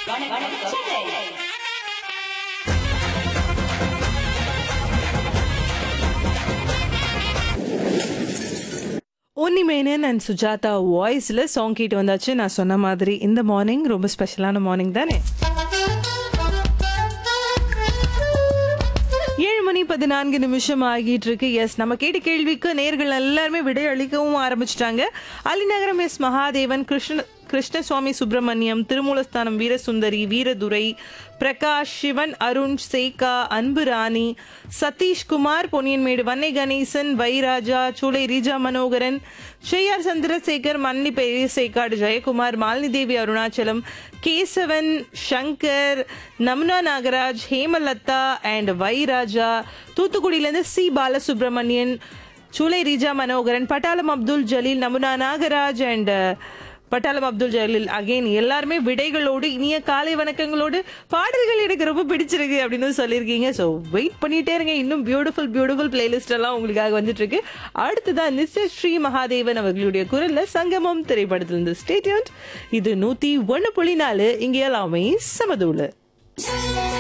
உன்னி Menon and Sujatha வாய்ஸில் song கேட்டு வந்தாச்சு நான் சொன்ன மாதிரி இந்த மார்னிங் ரொம்ப ஸ்பெஷலான மார்னிங் தானே ஏழு மணி பதினான்கு நிமிஷம் ஆகிட்டு இருக்கு எஸ் நம்ம கேட்ட கேள்விக்கு நேர்கள் எல்லாருமே விடை அளிக்கவும் ஆரம்பிச்சிட்டாங்க அலிநகரம் எஸ் மகாதேவன் கிருஷ்ண கிருஷ்ணசுவாமி சுப்பிரமணியம் திருமூலஸ்தானம் வீரசுந்தரி வீரதுரை பிரகாஷ் சிவன் அருண் சேகா அன்பு ராணி சதீஷ்குமார் பொன்னியன்மேடு வன்னை கணேசன் வைராஜா சூளை ரீஜா மனோகரன் ஸ்ரேயார் சந்திரசேகர் மன்னி பெரியசேகாடு ஜெயக்குமார் மாலினி தேவி அருணாச்சலம் கேசவன் சங்கர் நமுனா நாகராஜ் ஹேமலதா அண்ட் வைராஜா தூத்துக்குடியிலேருந்து சி பாலசுப்ரமணியன் சூளை ரீஜா மனோகரன் பட்டாளம் அப்துல் ஜலீல் நமுனா நாகராஜ் அண்ட் பட்டாளம் அப்துல் ஜலீல் அகைன் எல்லாருமே விடைகளோடு இனிய காலை வணக்கங்களோடு பாடல்கள் எனக்கு ரொம்ப பிடிச்சிருக்கு அப்படின்னு சொல்லியிருக்கீங்க ஸோ வெயிட் பண்ணிட்டே இருங்க இன்னும் பியூட்டிஃபுல் பியூட்டிஃபுல் பிளேலிஸ்ட் எல்லாம் உங்களுக்காக வந்துட்டு இருக்கு அடுத்ததான் நிச்சய ஸ்ரீ மகாதேவன் அவர்களுடைய குரல்ல சங்கமம் திரைப்படத்திலிருந்து ஸ்டேட்யூன் இது நூத்தி ஒன்னு புள்ளி நாலு இங்கே எல்லாமே சமதூளு Thank